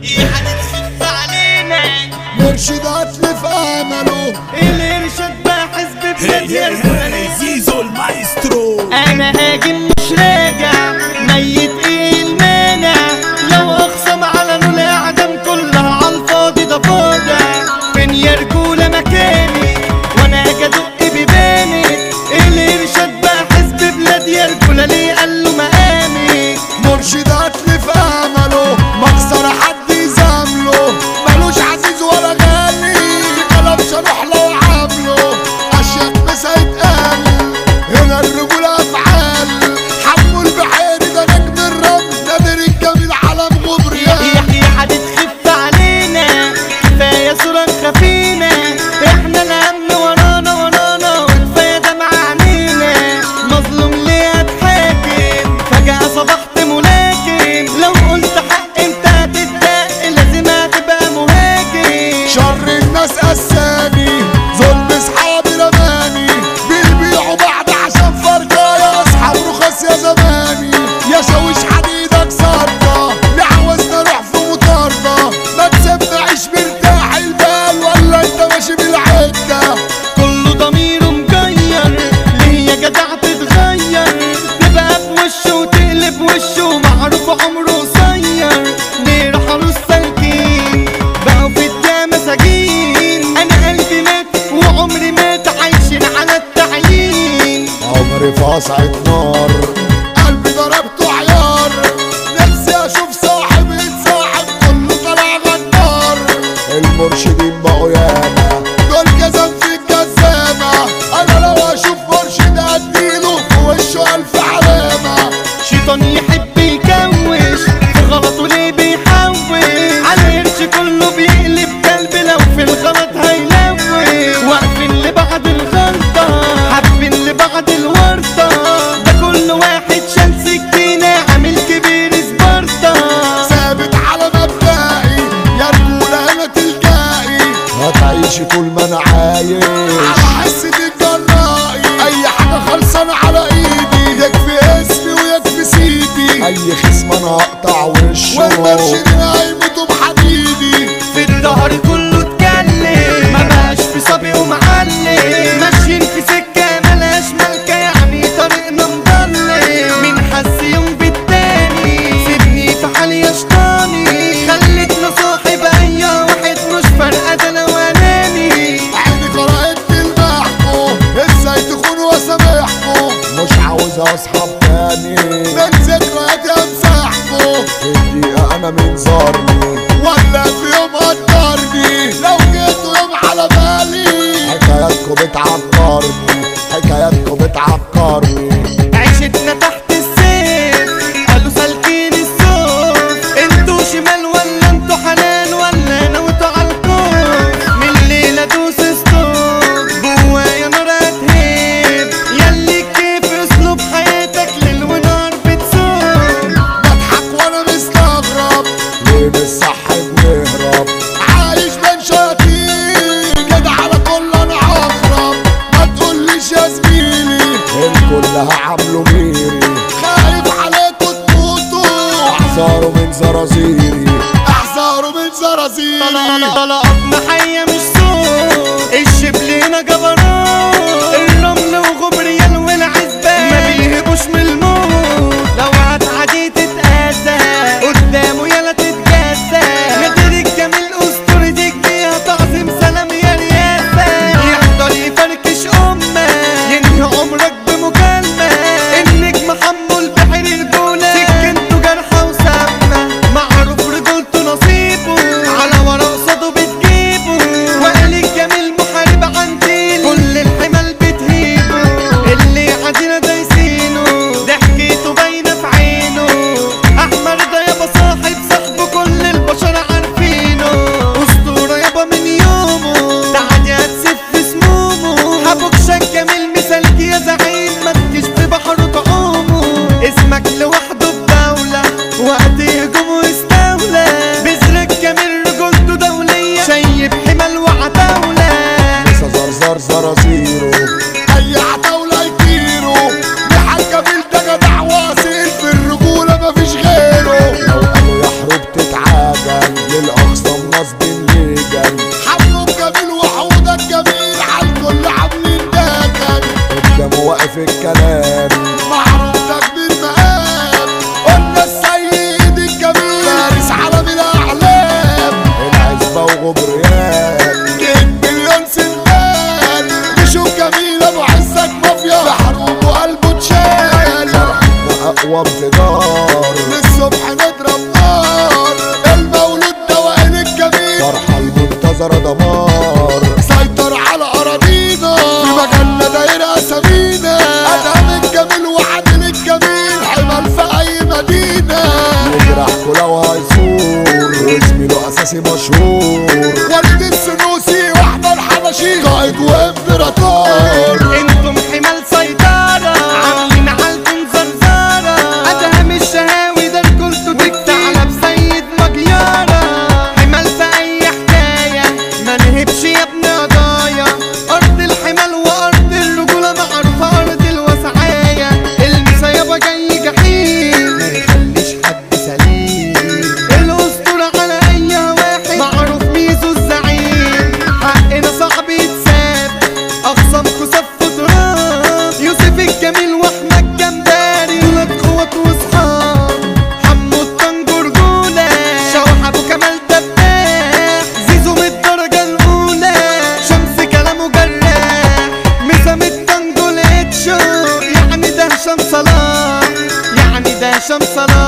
ايه هتتخف علينا مرشدات لي في امله الارشاد بقى حزب بلاد يرسل زيزو المايسترو انا هاجم مش راجع ميت ايه المانع لو اقسم على نول اعدام كلها عالفاضي ده فاضع فين يا رجولة مكاني وانا اجي ادق بباني الارشاد بقى حزب بلاد يا رجولة ليه قال له مقامي مرشدات لي في امله مكسر حد يزامله ملوش عزيز ولا غالي كلام شرح له عامله اشياء بس هيتقال هنا الرجولة افعال حمو البحيري ده نجم الرمل نادر الجميل علم غبريان يحيى هتتخف علينا كفاية صورة خفينا احنا الهم ورانا ورانا وكفاية دمع عينينا مظلوم ليه اتحاكم فجأة صبحت ملاكم لو قلت حق انت هتتدق لازم هتبقى مهاجم شر الناس قساني ظلم اصحابي رماني بيبيعوا بعض عشان فرقة يا اصحاب رخص يا زماني يا شاويش حديدك صدى لعوزنا نروح في مطاردة ما تسيبنا عيش مرتاح البال ولا انت ماشي بالعدة كله ضميره مجير ليه يا جدع تتغير تبقى بوشه وتقلب وشه معروف عمره قصير ليه رحلوا السالكين بقوا في الدنيا مساجين انا قلبي مات وعمري مات عايشين على التعيين عمري فاصعة نار قلبي ضربته عيار نفسي اشوف صاحب يتصاحب كله طلع غدار المرشدين بقوا ياما دول جزم في الجزامة انا لو اشوف مرشد اديله في وشه الف علامة شيطان يحب يكوش في غلطه ليه بيحوش على قرش كله بيقلب كلب لو في الغلط هيلوش واقفين لبعض الغلطة حابين لبعض الورطة ده كل واحد شال سكينة عامل كبير سبارتا ثابت على مبدئي يا رجولة هنا تلقائي هتعيشي طول ما انا عايش احس جرائي اي حاجة خلصانة على ايدي يكفي اسمي ويكفي سيدي اي خصم انا هقطع وشه والمرشدين هيموتوا بحديدي في الظهر كله اتكلم ما بقاش في صبي ومعلم ماشيين في سكة ملاش ملكة يعني طريقنا مضلم من حس يوم بالتاني سيبني في حالي يا شطاني خلتنا صاحب اي واحد مش فارقة ده انا واناني عيني قرأت المحكو ازاي تخونوا واسامحكوا مش عاوز اصحاب تاني من ذكرياتي امسحكوا في الدقيقة انا من زارني ولا في يوم قدرني لو جيتوا يوم على بالي حكاياتكم بتعبرني حكاياتكم بتعبرني عيشتنا تحت السيف قالوا سالكين السوق انتوا شمال ولا انتوا حنان ولا نوتوا عالكون من الليلة دوس ستوب جوايا نار هتهيب ياللي كيف اسلوب حياتك ليل ونار بتسوق بضحك وانا مستغرب ليه مش صح بنهرب عايش بين شياطين كده على كل انا اقرب ما تقوليش يا زميلي الكل هعمله ميري خايف عليكوا تموتوا احذروا من زرازيري احذروا من زرازيري طلقاتنا حية مش صوت الشبلينا جبروت الرمل وغبريال والعزبة ما بيهبوش من الموت لو هتعدي تتأذى قدامه يلا تتجازى نادر الجميل أسطورة الجهة تعظيم سلام يا رياسة يحضر يفركش أمة ينهي عمرك بمكالمة النجم حمو البحر الجولة سكنته جرحى وسامة معروف رجولته نصيبه على ورا قصاده بتجيبه وقال الجميل محارب عنتيل كل الحمل بتهيبه تحته لو هيصور وزميله اساسي مشهور وليد السنوسي واحمد حبشي قائد وامبراطور انتم حمال سيطرة عاملين عالكم زرزارة ادهم الشهاوي ده الكل تكتع على بسيد مجيارة حمال في اي حكاية ما نهبش يا ابن قضايا ارض الحمال وارض الرجولة معروفة ارض الوسعاية المسيبة جاي جحيم ما يخليش حد سليم الاسطورة على اي واحد معروف ميزو الزعيم حقنا صعب يتساب اخصامكوا سفوا تراب يوسف الجميل واحمد جمبري ولاد اخوات واصحاب حمو الطنجر جولة شوح ابو كمال دباح زيزو من الدرجة الاولى شمس كلامه جراح مسام الطنجر اتشو يعني ده هشام صلاح يعني ده هشام صلاح